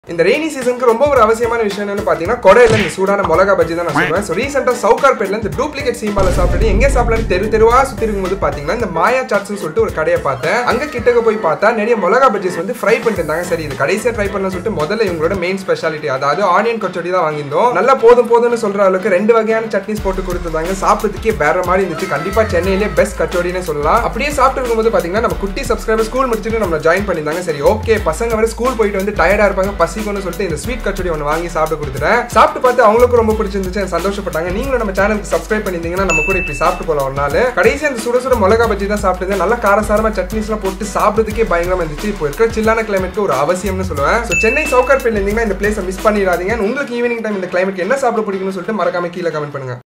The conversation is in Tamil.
இந்த ரெய்னி சீசனுக்கு ரொம்ப ஒரு அவசியமான விஷயம் என்னன்னு பாத்தீங்கன்னா கொடையில இந்த சூடான மிளகா பஜ்ஜி தான் நான் சொல்லுவேன் ஸோ ரீசெண்டாக சவுகார்பேட்ல இந்த டூப்ளிகேட் சீம்பால சாப்பிட்டு எங்கே சாப்பிடலாம் தெரு தெருவா சுத்தி இருக்கும்போது பாத்தீங்கன்னா இந்த மாயா சாட்ஸ்னு சொல்லிட்டு ஒரு கடையை பார்த்தேன் அங்க கிட்டக்க போய் பார்த்தா நிறைய மிளகா பஜ்ஜிஸ் வந்து ஃப்ரை பண்ணிட்டு இருந்தாங்க சரி இது கடைசியா ட்ரை பண்ண சொல்லிட்டு முதல்ல இவங்களோட மெயின் ஸ்பெஷாலிட்டி அதாவது ஆனியன் கச்சோடி தான் வாங்கியிருந்தோம் நல்லா போதும் போதும்னு சொல்ற அளவுக்கு ரெண்டு வகையான சட்னிஸ் போட்டு கொடுத்துருந்தாங்க சாப்பிட்றதுக்கே வேற மாதிரி இருந்துச்சு கண்டிப்பா சென்னையிலே பெஸ்ட் கச்சோடின்னு சொல்லலாம் அப்படியே சாப்பிட்டு இருக்கும்போது பாத்தீங்கன்னா நம்ம குட்டி சப்ஸ்கிரைபர் ஸ்கூல் முடிச்சுட்டு நம்ம ஜாயின் பண்ணியிருந்தாங்க சரி ஓகே பசங்க வர ஸ்கூல் போயிட்டு வந்து டயர்டா இருப்பாங்க பசிக்கும்னு சொல்லிட்டு இந்த ஸ்வீட் கச்சோடி ஒன்று வாங்கி சாப்பிட்டு கொடுத்துட்டேன் சாப்பிட்டு பார்த்து அவங்களுக்கும் ரொம்ப பிடிச்சிருந்துச்சு சந்தோஷப்பட்டாங்க நீங்களும் நம்ம சேனலுக்கு சப்ஸ்கிரைப் பண்ணியிருந்தீங்கன்னா நம்ம கூட இப்படி சாப்பிட்டு போலாம் ஒரு நாள் கடைசி அந்த சுட சுட மிளகா பஜ்ஜி தான் சாப்பிட்டு நல்லா காரசாரமா சட்னிஸ்லாம் போட்டு சாப்பிடுறதுக்கே பயங்கரமா இருந்துச்சு இப்போ இருக்கிற சில்லான கிளைமேட்க்கு ஒரு அவசியம்னு சொல்லுவேன் ஸோ சென்னை சவுகார்பேட்ல இருந்தீங்கன்னா இந்த பிளேஸை மிஸ் பண்ணிடாதீங்க உங்களுக்கு ஈவினிங் டைம் இந்த கிளைமேட் என்ன சாப்பிட பிடிக்கும்னு சொல்லிட்டு மறக்காம கீழே கமெண்ட் பண்ணுங்க